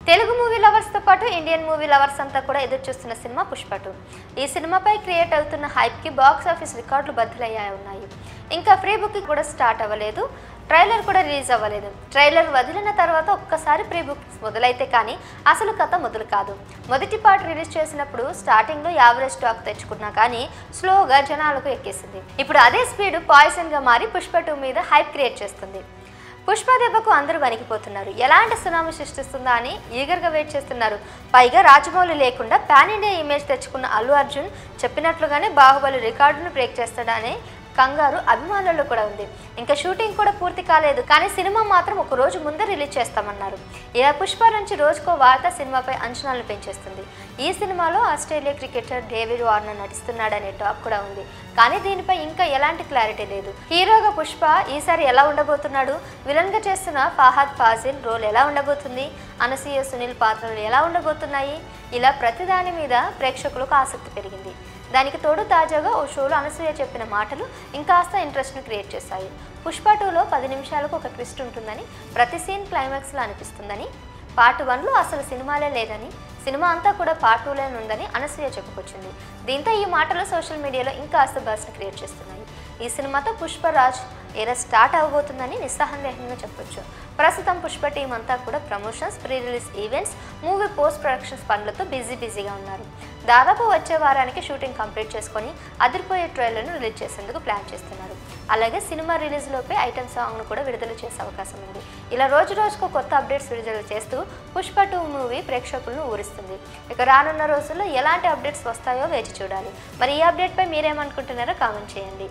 Telugu movie lovers తో పాటు Indian movie lovers అంతా కూడా ఎదురు చూస్తున్న సినిమా పుష్ప టూ ఈ సినిమాపై క్రియేట్ అవుతున్న హైప్ కి బాక్స్ ఆఫీస్ రికార్డులు బద్దలయ్యాయి ఉన్నాయి ఇంకా ఫ్రీ బుకింగ్ కూడా స్టార్ట్ అవ్వలేదు ట్రైలర్ కూడా రిలీజ్ అవ్వలేదు ట్రైలర్ వదిలిన తర్వాత ఒక్కసారి ప్రీ బుకింగ్స్ మొదలైతే కానీ అసలు కథ మొదలు కాదు మొదటి పార్ట్ రిలీజ్ చేసినప్పుడు స్టార్టింగ్లో యావరేజ్ స్టాక్ తెచ్చుకున్నా కానీ స్లోగా జనాలకు ఎక్కేసింది ఇప్పుడు అదే స్పీడ్ పాయిజన్గా మారి పుష్ప టూ మీద హైప్ క్రియేట్ చేస్తుంది పుష్ప దెబ్బకు అందరూ వణికిపోతున్నారు ఎలాంటి సునామీ సృష్టిస్తుందా అని ఈగర్గా వెయిట్ చేస్తున్నారు పైగా రాజమౌళి లేకుండా పాన్ ఇండియా ఇమేజ్ తెచ్చుకున్న అల్లు అర్జున్ చెప్పినట్లుగానే బాహుబలి రికార్డును బ్రేక్ చేస్తాడని కంగారు అభిమానుల్లో కూడా ఉంది ఇంకా షూటింగ్ కూడా పూర్తి కాలేదు కానీ సినిమా మాత్రం ఒక రోజు ముందే రిలీజ్ చేస్తామన్నారు ఇలా పుష్ప నుంచి రోజుకో వార్త సినిమాపై అంచనాలను పెంచేస్తుంది ఈ సినిమాలో ఆస్ట్రేలియా క్రికెటర్ డేవిడ్ వార్నర్ నటిస్తున్నాడనే టాక్ కూడా ఉంది కానీ దీనిపై ఇంకా ఎలాంటి క్లారిటీ లేదు హీరోగా పుష్ప ఈసారి ఎలా ఉండబోతున్నాడు విలన్ గా చేస్తున్న ఫహాద్ ఫాజిల్ రోల్ ఎలా ఉండబోతుంది అనసూయ సునీల్ పాత్రలు ఎలా ఉండబోతున్నాయి ఇలా ప్రతిదాని మీద ప్రేక్షకులకు ఆసక్తి పెరిగింది దానికి తోడు తాజాగా ఓ షోలో అనసూయ చెప్పిన మాటలు ఇంకాస్త ఇంట్రెస్ట్ను క్రియేట్ చేశాయి పుష్ప టూలో పది నిమిషాలకు ఒక ట్విస్ట్ ఉంటుందని ప్రతి సీన్ క్లైమాక్స్లో అనిపిస్తుందని పార్ట్ వన్లో అసలు సినిమాలే లేదని సినిమా అంతా కూడా పార్ట్ టూలోనే ఉందని అనసూయ చెప్పుకొచ్చింది దీంతో ఈ మాటలు సోషల్ మీడియాలో ఇంకాస్త బస్ని క్రియేట్ చేస్తున్నాయి ఈ సినిమాతో పుష్పరాజ్ ఏరా స్టార్ట్ అవబోతుందని నిస్సందేహంగా చెప్పొచ్చు ప్రస్తుతం పుష్ప టీం అంతా కూడా promotions pre release events movie post productions పనులతో బిజీ బిజీగా ఉన్నారు దాదాపు వచ్చే వారానికి షూటింగ్ కంప్లీట్ చేసుకొని అదిరిపోయే ట్రైలర్ను రిలీజ్ చేసేందుకు ప్లాన్ చేస్తున్నారు అలాగే సినిమా రిలీజ్ లోపే ఐటమ్ సాంగ్ను కూడా విడుదల చేసే అవకాశం ఉంది ఇలా రోజు రోజుకు కొత్త అప్డేట్స్ విడుదల చేస్తూ పుష్ప టూ మూవీ ప్రేక్షకులను ఊరిస్తుంది ఇక రానున్న రోజుల్లో ఎలాంటి అప్డేట్స్ వస్తాయో వేచి చూడాలి మరి ఈ అప్డేట్పై మీరేమనుకుంటున్నారో కామెంట్ చేయండి